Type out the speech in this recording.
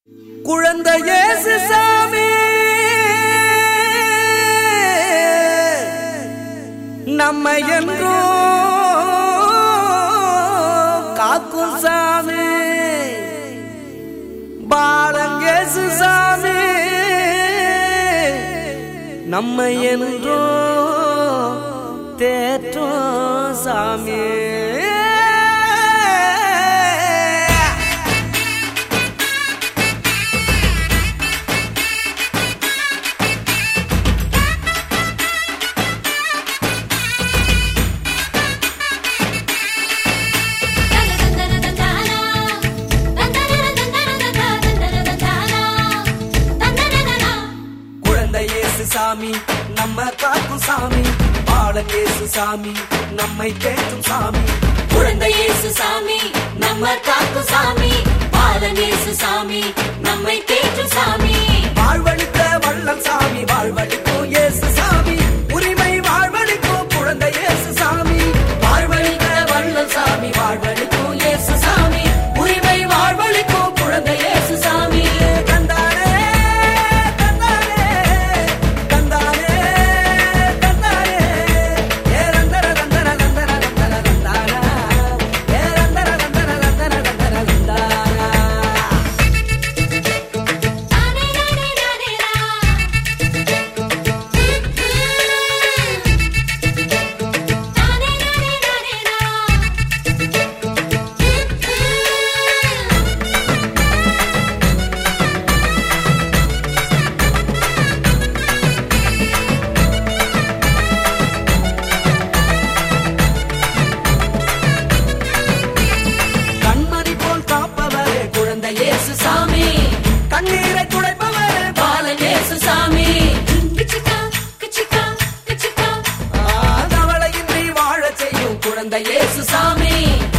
குழந்தை இயேசு சாமி நம்ம என்றோ காக்கும் சாமி பாலங்கேசு சாமி நம்ம என்றோ தேற்றும் சாமி குழந்தை இயேசு சாமி நம்ம காக்கும் சாமி பாலன் இயேசு சாமி நம்மை தேற்றும் சாமி குழந்தை இயேசு சாமி நம்ம காக்கும் சாமி பாலன் இயேசு சாமி நம்மை தேற்றும் சாமி வாழ்வழித்த வள்ளல் சாமி வாழ்வழிக்கும் இயேசு சாமி உரிமை வாழ்வழிக்கும் குழந்தை இயேசு சாமி வாழ்வழித்த வள்ளல் சாமி வாழ்வழிக்கும் இயேசு சாமி உரிமை வாழ்வழிக்கும் குழந்தை இயேசு சாமி தந்தானே தந்தானே தந்தானே தந்தானே ஏ ரந்தர ரந்தர ரந்தர ரந்தர ரந்தானா ஏ ரந்தர ரந்தர ரந்தர ரந்தர ரந்தானா நானே நானே நானே நா. நானே நானே நானே நா. கண்மணி போல் காப்பவரே குழந்தை இயேசு சாமி கண்ணீரை துடைப்பவரே பாலன் இயேசு சாமி கிச்சிக்கா கிச்சிக்கா கிச்சிக்கா கவலையின்றி வாழச் செய்யும் குழந்தை இயேசு சாமி